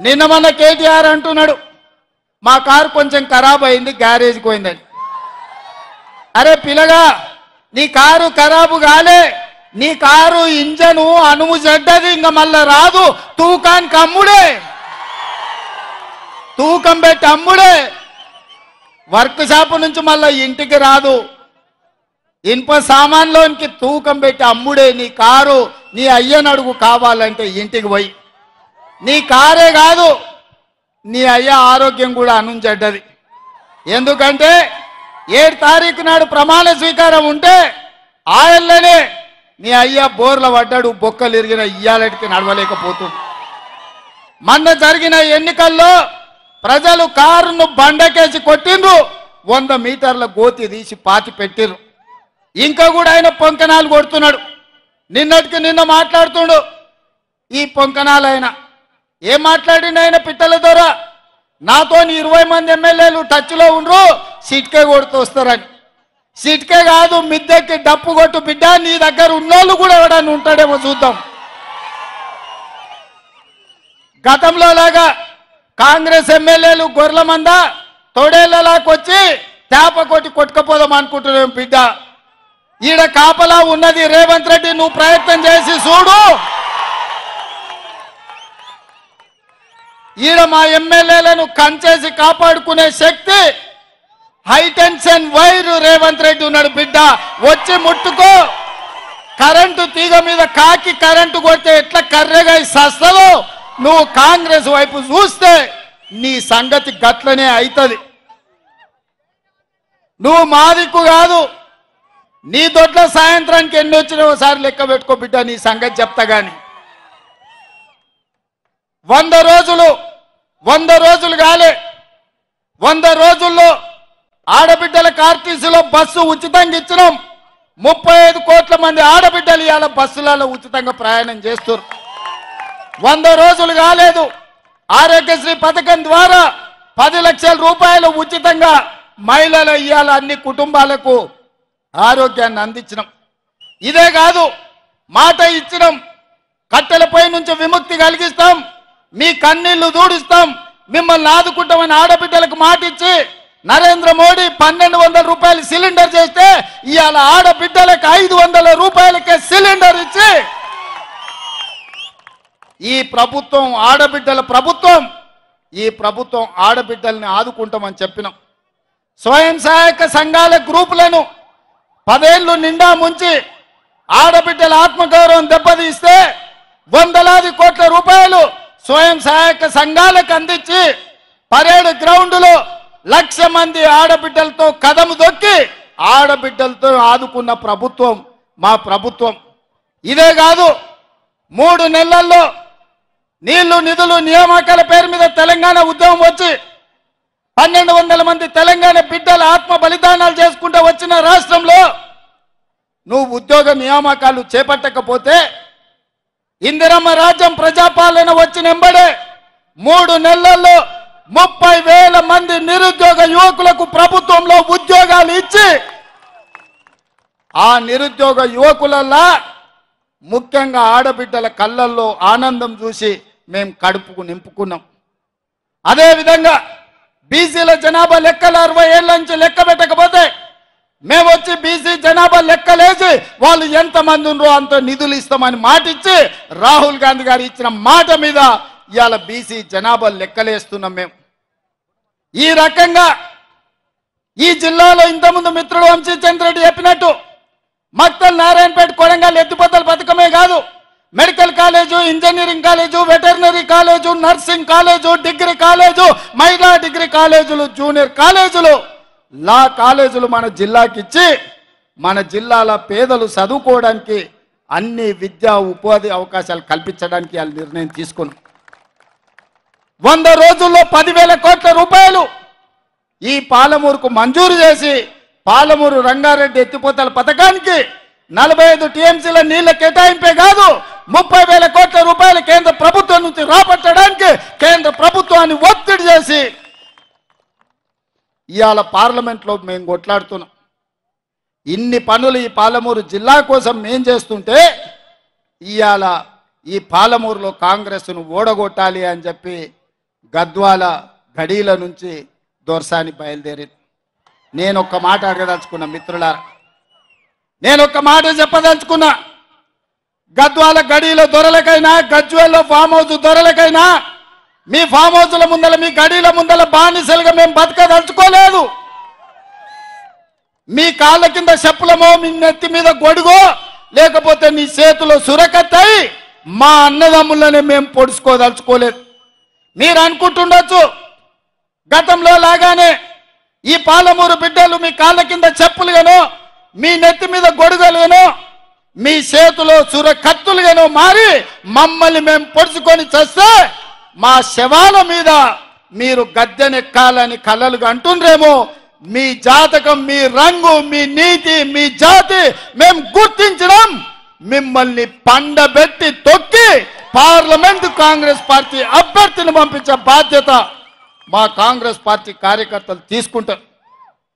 నిన్న మన కేటీఆర్ అంటున్నాడు మా కారు కొంచెం ఖరాబ్ అయింది గ్యారేజ్కి పోయిందని అరే పిల్లగా నీ కారు ఖరాబు కాలే నీ కారు ఇంజను అనుము చెడ్డది ఇంకా మళ్ళా రాదు తూకానికి అమ్ముడే తూకం పెట్టి అమ్ముడే వర్క్ షాప్ నుంచి మళ్ళా ఇంటికి రాదు ఇనుప సామాన్లోనికి తూకం పెట్టి అమ్ముడే నీ కారు నీ అయ్యనడుగు కావాలంటే ఇంటికి పోయి నీ కారే కాదు నీ అయ్య ఆరోగ్యం కూడా అనుంచెడ్డది ఎందుకంటే ఏడు తారీఖు నాడు ప్రమాణ స్వీకారం ఉంటే ఆయనలోనే నీ అయ్య బోర్ల పడ్డాడు బొక్కలు ఇరిగిన ఇయ్యాలటికి నడవలేకపోతుంది మొన్న జరిగిన ఎన్నికల్లో ప్రజలు కారును బండకేసి కొట్టిండ్రు వంద మీటర్ల గోతి తీసి పాతి పెట్టిర్రు ఇంకా కూడా ఆయన పొంకనాలు కొడుతున్నాడు నిన్నటికి నిన్న మాట్లాడుతుండు ఈ పొంకనాలు ఆయన ఏం మాట్లాడిండు ఆయన పిట్టల ద్వారా నాతో ఇరవై మంది ఎమ్మెల్యేలు టచ్లో ఉండ్రు సిట్కే కొడుతూ వస్తారని సిట్కే కాదు మిద్దెక్కి డప్పు కొట్టు బిడ్డ నీ దగ్గర ఉన్నోళ్ళు కూడా ఎవడన్నా ఉంటాడేమో చూద్దాం గతంలో లాగా కాంగ్రెస్ ఎమ్మెల్యేలు గొర్రెల మంద తోడేళ్లలాకొచ్చి తేప కొట్టి కొట్టుకపోదాం అనుకుంటున్నాం బిడ్డ ఈడ కాపలా ఉన్నది రేవంత్ రెడ్డి నువ్వు ప్రయత్నం చేసి చూడు ఈడ మా ఎమ్మెల్యేలను కంచేసి కాపాడుకునే శక్తి హైటెన్షన్ వైర్ రేవంత్ రెడ్డి ఉన్నాడు బిడ్డ వచ్చి ముట్టుకో కరెంటు తీగ మీద కాకి కరెంటు కొడితే ఎట్లా కర్రెగా సస్తదో నువ్వు కాంగ్రెస్ వైపు చూస్తే నీ సంగతి గట్లనే అవుతుంది నువ్వు మాదిక్కు కాదు నీ దొడ్ల సాయంత్రానికి ఎన్ని వచ్చినా ఒకసారి లెక్క పెట్టుకో బిడ్డ నీ సంగతి చెప్తా గాని వంద రోజులు వంద రోజులు కాలే వంద రోజుల్లో ఆడబిడ్డలకు ఆర్టీసీలో బస్సు ఉచితంగా ఇచ్చినాం ముప్పై ఐదు కోట్ల మంది ఆడబిడ్డలు ఇవాళ బస్సులలో ఉచితంగా ప్రయాణం చేస్తారు వంద రోజులు కాలేదు ఆరోగ్యశ్రీ పథకం ద్వారా పది లక్షల రూపాయలు ఉచితంగా మహిళలు ఇవాళ అన్ని కుటుంబాలకు ఆరోగ్యాన్ని అందించినాం ఇదే కాదు మాట ఇచ్చినాం కట్టెలపై నుంచి విముక్తి కలిగిస్తాం మీ కన్నీళ్లు దూడిస్తాం మిమ్మల్ని ఆదుకుంటామని ఆడబిడ్డలకు మాట ఇచ్చి నరేంద్ర మోడీ పన్నెండు వందల రూపాయలు సిలిండర్ చేస్తే ఇవాళ ఆడబిడ్డలకు ఐదు వందల రూపాయలకే సిలిండర్ ఇచ్చి ఈ ప్రభుత్వం ఆడబిడ్డల ప్రభుత్వం ఈ ప్రభుత్వం ఆడబిడ్డల్ని ఆదుకుంటామని చెప్పినాం స్వయం సహాయక సంఘాల గ్రూపులను పదేళ్లు నిండా ముంచి ఆడబిడ్డల ఆత్మగౌరవం దెబ్బతీస్తే వందలాది కోట్ల రూపాయలు స్వయం సహాయక సంఘాలకు అందించి పరేడ్ గ్రౌండ్లో లక్ష మంది ఆడబిడ్డలతో కదము దొక్కి ఆడబిడ్డలతో ఆదుకున్న ప్రభుత్వం మా ప్రభుత్వం ఇదే కాదు మూడు నెలల్లో నీళ్లు నిధులు నియామకాల పేరు మీద తెలంగాణ ఉద్యమం వచ్చి పన్నెండు వందల మంది తెలంగాణ బిడ్డల ఆత్మ బలిదానాలు చేసుకుంటూ వచ్చిన రాష్ట్రంలో నువ్వు ఉద్యోగ నియామకాలు చేపట్టకపోతే ఇందిరమ్మ రాజ్యం ప్రజాపాలన వచ్చిన ఎంబడే మూడు నెలల్లో ముప్పై వేల మంది నిరుద్యోగ యువకులకు ప్రభుత్వంలో ఉద్యోగాలు ఇచ్చి ఆ నిరుద్యోగ యువకులల్లా ముఖ్యంగా ఆడబిడ్డల కళ్ళల్లో ఆనందం చూసి మేము కడుపుకు నింపుకున్నాం అదేవిధంగా బీసీల జనాభా లెక్కలు అరవై ఏళ్ళ నుంచి లెక్క పెట్టకపోతే మేము వచ్చి బీసీ జనాభా లెక్కలేసి వాళ్ళు ఎంతమంది ఉండ్రో అంత నిధులు ఇస్తామని మాట ఇచ్చి రాహుల్ గాంధీ గారు ఇచ్చిన మాట మీద ఇవాళ బీసీ జనాభా లెక్కలేస్తున్నాం మేము ఈ రకంగా ఈ జిల్లాలో ఇంతకుముందు మిత్రుడు వంశీ చంద్రెడ్డి చెప్పినట్టు మక్తల్ నారాయణపేట కొడంగల్ ఎత్తిపోతల పథకమే కాదు medical college engineering college veterinary college nursing college degree college మహిళా డిగ్రీ కాలేజీలు జూనియర్ కాలేజీలు లా కాలేజీలు మన జిల్లాకి ఇచ్చి మన జిల్లాల పేదలు చదువుకోవడానికి అన్ని విద్యా ఉపాధి అవకాశాలు కల్పించడానికి వాళ్ళు నిర్ణయం తీసుకున్నాం వంద రోజుల్లో పదివేల కోట్ల రూపాయలు ఈ పాలమూరుకు మంజూరు చేసి పాలమూరు రంగారెడ్డి ఎత్తిపోతల పథకానికి నలభై ఐదు టీఎంసీల నీళ్ల కేటాయింపే కాదు ముప్పై వేల కోట్ల రూపాయలు కేంద్ర ప్రభుత్వం నుంచి రాబట్టడానికి కేంద్ర ప్రభుత్వాన్ని ఒత్తిడి చేసి ఇవాళ పార్లమెంట్లో మేము కొట్లాడుతున్నాం ఇన్ని పనులు ఈ పాలమూరు జిల్లా కోసం మేం చేస్తుంటే ఇవాళ ఈ పాలమూరులో కాంగ్రెస్ను ఓడగొట్టాలి అని చెప్పి గద్వాల గడీల నుంచి దోర్సాని బయలుదేరింది నేను ఒక్క మాట అడగదలుచుకున్నా మిత్రులారా నేను ఒక్క మాట చెప్పదలుచుకున్నా గద్వాల గడీల దొరలకైనా గజ్వేల్లో ఫామ్ హౌస్ దొరలకైనా మీ ఫామ్ హౌస్ల ముందల మీ గడీల ముందల బానిసలుగా మేము బతకదలుచుకోలేదు మీ కాళ్ళ కింద చెప్పులమో మీ నెత్తి మీద గొడుగో లేకపోతే నీ చేతిలో సురకత్తై మా అన్నదమ్ములని మేము పొడుచుకోదలుచుకోలేదు మీరు అనుకుంటుండొచ్చు గతంలో లాగానే ఈ పాలమూరు బిడ్డలు మీ కాళ్ళ కింద చెప్పులుగానో మీ నెత్తి మీద గొడుగలుగానో మీ చేతిలో సుర కత్తులుగానో మారి మమ్మల్ని మేము పొడుచుకొని చస్తే మా శవాల మీద మీరు గద్దెనెక్కాలని కలలుగా అంటుండ్రేమో మీ జాతకం మీ రంగు మీ నీతి మీ జాతి మేము గుర్తించడం మిమ్మల్ని పండబెట్టి తొక్కి పార్లమెంట్ కాంగ్రెస్ పార్టీ అభ్యర్థిని పంపించే బాధ్యత మా కాంగ్రెస్ పార్టీ కార్యకర్తలు తీసుకుంటారు